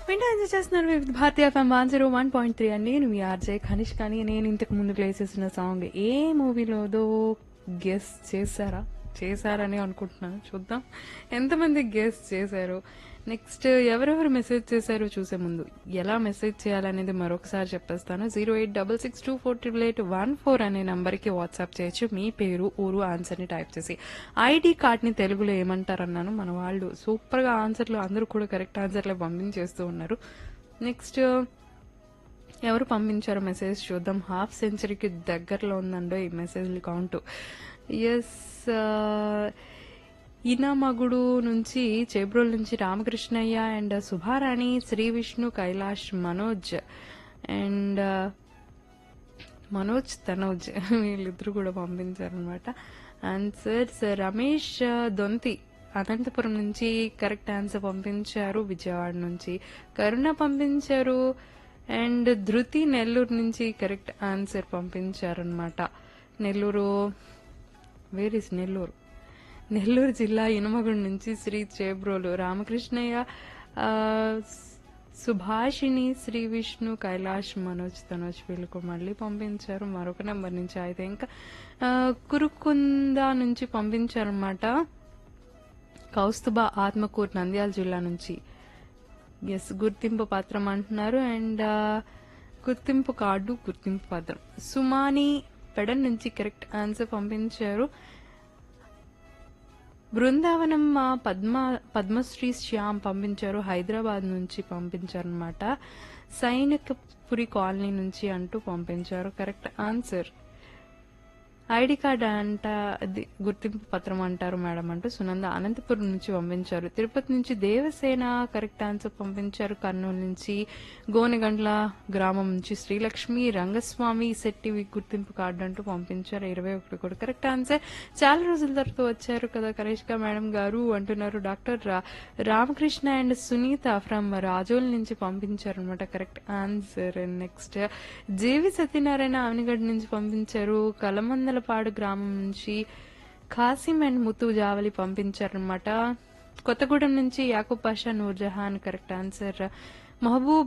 వింటూ ఎంజాయ్ చేస్తున్నారు వివిధ భారతీయ FM one zero one point three అండి నేను మీ ఆర్జే ఖనిష్ కానీ నేను ఇంతకు ముందు ప్లే చేసిన సాంగ్ ఏ మూవీలోదో గెస్ చేశారా చేశారని అనుకుంటున్నాను చూద్దాం ఎంతమంది గెస్ చేశారు నెక్స్ట్ ఎవరెవరు మెసేజ్ చేశారో చూసే ముందు ఎలా మెసేజ్ చేయాలనేది మరొకసారి చెప్పేస్తాను zero eight double six two four triple eight one four అనే నంబర్కి వాట్సాప్ చేయొచ్చు మీ పేరు ఊరు ఆన్సర్ని టైప్ చేసి ఐడి కార్డ్ని తెలుగులో ఏమంటారన్నాను మన వాళ్ళు సూపర్గా ఆన్సర్లు అందరూ కూడా కరెక్ట్ ఆన్సర్లే పంపించేస్తూ ఉన్నారు నెక్స్ట్ ఎవరు పంపించారో మెసేజ్ చూద్దాం హాఫ్ సెంచరీకి దగ్గరలో ఉందండో ఈ మెసేజ్లు కౌంట్ ఎస్ ఇనామగుడు నుంచి చేబ్రోల్ నుంచి రామకృష్ణయ్య అండ్ సుభారాణి శ్రీ విష్ణు కైలాష్ మనోజ్ అండ్ మనోజ్ తనోజ్ వీళ్ళిద్దరు కూడా పంపించారనమాట ఆన్సర్స్ రమేష్ దొంతి అనంతపురం నుంచి కరెక్ట్ ఆన్సర్ పంపించారు విజయవాడ నుంచి కరుణ పంపించారు అండ్ ధృతి నెల్లూరు నుంచి కరెక్ట్ ఆన్సర్ పంపించారనమాట నెల్లూరు వేర్ ఇస్ నెల్లూరు నెల్లూరు జిల్లా ఇనుమగుండ నుంచి శ్రీ చేబ్రోలు రామకృష్ణయ్య ఆ, సుభాషిణి శ్రీ విష్ణు కైలాష్ మనోజ్ తనోజ్ వీళ్ళకు మళ్ళీ పంపించారు మరొక నెంబర్ నుంచి అయితే ఇంకా ఆ, కురుకుంద నుంచి పంపించారన్నమాట కౌస్తుబా ఆత్మకూరు నంద్యాల జిల్లా నుంచి ఎస్ గుర్తింపు పత్రం అంటున్నారు అండ్ గుర్తింపు కార్డు గుర్తింపు పత్రం సుమాని పెడన్ నుంచి కరెక్ట్ ఆన్సర్ పంపించారు బృందావనం మా పద్మ పద్మశ్రీ శ్యామ్ పంపించారు హైదరాబాద్ నుంచి పంపించారు అనమాట సైనికపురి కాలనీ నుంచి అంటూ పంపించారు కరెక్ట్ ఆన్సర్ ఐడి కార్డ్ అంట అది గుర్తింపు పత్రం అంటారు మేడం అంటూ సునంద అనంతపురం నుంచి పంపించారు తిరుపతి నుంచి దేవసేన కరెక్ట్ ఆన్సర్ పంపించారు కర్నూలు నుంచి గోనెగండ్ల గ్రామం నుంచి శ్రీలక్ష్మి రంగస్వామి శెట్టి గుర్తింపు కార్డు అంటూ పంపించారు ఇరవై ఒకటి కూడా కరెక్ట్ ఆన్సర్ చాలా రోజుల తర్వాత వచ్చారు కదా కరేష్క మేడం గారు అంటున్నారు డాక్టర్ రా- రామకృష్ణ అండ్ సునీత ఫ్రమ్ రాజోల్ నుంచి పంపించారు అనమాట correct answer next J V Satyanarayana Avanigadda నుంచి పంపించారు కలమందలపాడు గ్రామం నుంచి ఖాసిం అండ్ ముతు జావలి పంపించారనమాట కొత్తగూడెం నుంచి యాకూబ్ పాషా నూర్జహాన్ కరెక్ట్ ఆన్సర్ మహబూబ్